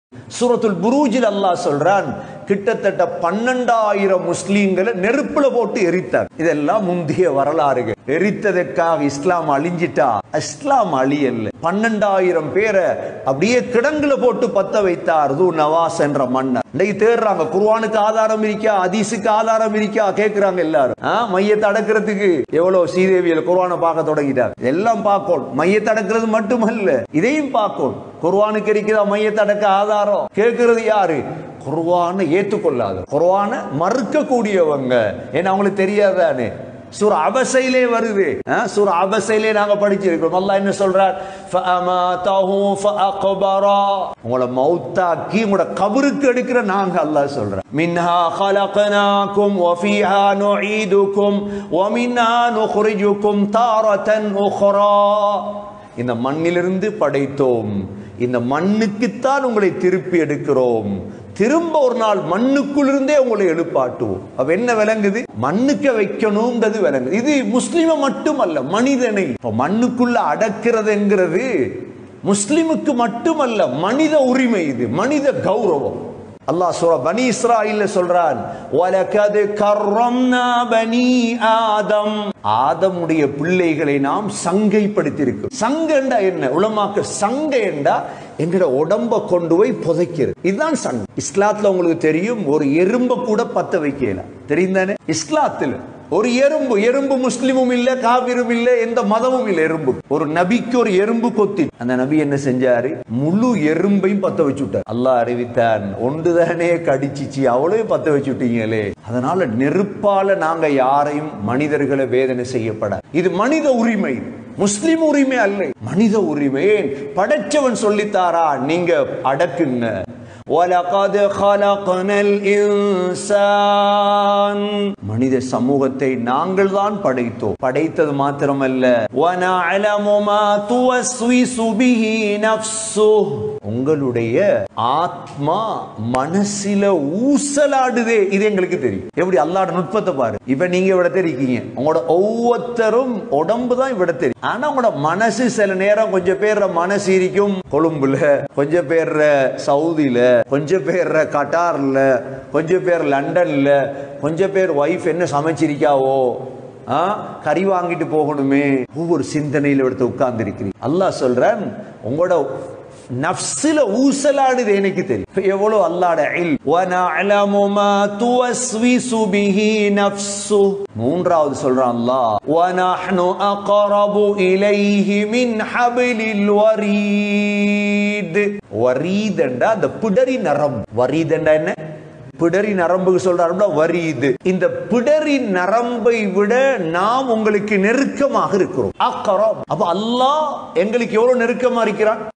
சூரத்துல் புரூஜில் அல்லாஹ் சொல்றான் கிட்டத்தட்ட பன்னெண்டாயிரம் முஸ்லீம்களை நெருப்புல போட்டு எரித்தார் இதெல்லாம் முந்தைய வரலாறுகள் எரித்ததற்காக இஸ்லாம் அழிஞ்சிட்டா இஸ்லாம் அழியல்ல பன்னெண்டாயிரம் பேரை அப்படியே கிடங்குல போட்டு பத்த வைத்தார் து நவாஸ் என்ற மன்னர் இன்னைக்கு தேடுறாங்க குர்ஆனுக்கு ஆதாரம் இருக்கா ஹதீஸுக்கு ஆதாரம் இருக்கா கேக்குறாங்க எல்லாரும் ஆ, மையத்தை அடக்கிறதுக்கு எவ்வளவு சீதேவியல் குர்ஆனை பார்க்க தொடங்கிட்டார் எல்லாம் பார்க்கணும் மையத்தை அடக்கிறது மட்டுமல்ல இதையும் பார்க்கணும் குர்ஆனுக்கு இருக்கிற மையத்தை அடக்க ஆதாரம் கேட்கிறது யாரு குர்ஆனை ஏற்றுக்கொள்ளாத குர்ஆனை மறுக்க கூடியவங்க ஏன்னா அவங்களுக்கு தெரியாதானே சூர அபசையிலே வருது ஆ, சூர அபசையிலே நாங்க படிச்சிருக்கோம் அல்லாஹ் என்ன சொல்றார் ஃபஅமாதஹு ஃபஅக்பரா உங்களை மௌத்தாக்கி உங்களோட கபருக்கு எடுக்கிற நாங்க அல்லாஹ் சொல்றோம் மின்ஹா خلقناكم وفيها نعيدكم ومنها نخرجكم تارة أخرى இந்த மண்ணிலிருந்து படைத்தோம் இந்த மண்ணுக்குத்தான் உங்களை திருப்பி எடுக்கிறோம் திரும்ப ஒரு நாள் மண்ணுக்குள்ளிருந்தே உங்களை எழுப்பாட்டுவோம் அப்ப என்ன விளங்குது மண்ணுக்க வைக்கணும்ன்றது விளங்குது இது முஸ்லிம மட்டுமல்ல மனிதனை இப்ப மண்ணுக்குள்ள அடக்கிறதுங்கிறது முஸ்லிமுக்கு மட்டுமல்ல மனித உரிமை இது மனித கௌரவம் அல்லாஹ் சொல்ற பனி இஸ்ராயில்ல சொல்றான் வலகது கர்ரம்னா பனி ஆதம் ஆதமுடைய பிள்ளைகளை நாம் சங்கைப்படுத்தியிருக்கிறோம் சங்கண்டா என்ன உலமாக்க சங்க என்றா எங்கட உடம்ப கொண்டு போய் புதைக்கிறது இதுதான் சங்க இஸ்லாத்துல உங்களுக்கு தெரியும் ஒரு எறும்ப கூட பத்த வைக்கலாம் தெரியும் தானே இஸ்லாத்துல ஒரு எறும்பு எறும்பு முஸ்லிமும் இல்ல காவிரும் இல்ல எந்த மதமும் இல்ல எறும்பு ஒரு நபிக்கு ஒரு எறும்பு கொத்தி அந்த நபி என்ன செஞ்சாரு முழு எறும்பையும் பத்த வச்சு விட்டார் அல்லாஹ் அறிவித்தான் ஒன்றுதானே கடிச்சிச்சு அவ்வளவு பத்த வச்சு விட்டீங்களே அதனால நெருப்பால நாங்க யாரையும் மனிதர்களை வேதனை செய்யப்பட இது மனித உரிமை முஸ்லிம் உரிமை அல்ல மனித உரிமை ஏன் படைச்சவன் சொல்லித்தாரா நீங்க அடக்குங்க وَلَقَدْ خَلَقْنَا الْإِنسَانَ மனித சமூகத்தை நாங்கள் தான் படைத்தோம் படைத்தது மாத்திரமல்ல وَنَعْلَمُ مَا تُوَسْوِسُ بِهِ نَفْسُهُ உங்களுடைய ஆத்மா மனசில ஊசலாடுதே இது எங்களுக்கு தெரியும் எப்படி அல்லாட நுட்பத்தை பாரு இப்ப நீங்க இவிடத்தை இருக்கீங்க உங்களோட ஒவ்வொருத்தரும் உடம்பு தான் இவிட தெரியும் ஆனா உங்களோட மனசு சில நேரம் கொஞ்சம் பேர் மனசு இருக்கும் கொழும்புல கொஞ்சம் பேர் சவுதியில கொஞ்சம் பேர் கட்டார்ல கொஞ்சம் பேர் லண்டன்ல கொஞ்சம் பேர் ஒய்ஃப் என்ன சமைச்சிருக்காவோ ஆ, கறி வாங்கிட்டு போகணுமே ஒவ்வொரு சிந்தனையில எடுத்து உட்கார்ந்து இருக்கிறீங்க அல்லாஹ் சொல்றேன் உங்களோட நஃப்ஸில ஊசலாடுது எனக்கு தெரியும் இப்ப எவ்வளவு அல்லாட இல் وَنَعْلَمُ مَا تُوَسْوِسُ بِهِ نَفْسُهُ மூன்றாவது சொல்றான் அல்லாஹ் وَنَحْنُ أَقْرَبُ إِلَيْهِ مِنْ حَبْلِ الْوَرِيدِ வரீத் என்றா அந்த பிடரி நரம்பு வரீத் என்றா என்ன பிடரி நரம்புக்கு சொல்றாருல வரீது இந்த பிடரி நரம்பை விட நாம் உங்களுக்கு நெருக்கமாக இருக்கிறோம் அக்கரம் அப்ப அல்லாஹ் எங்களுக்கு எவ்வளவு நெருக்கமா இருக்கிறான்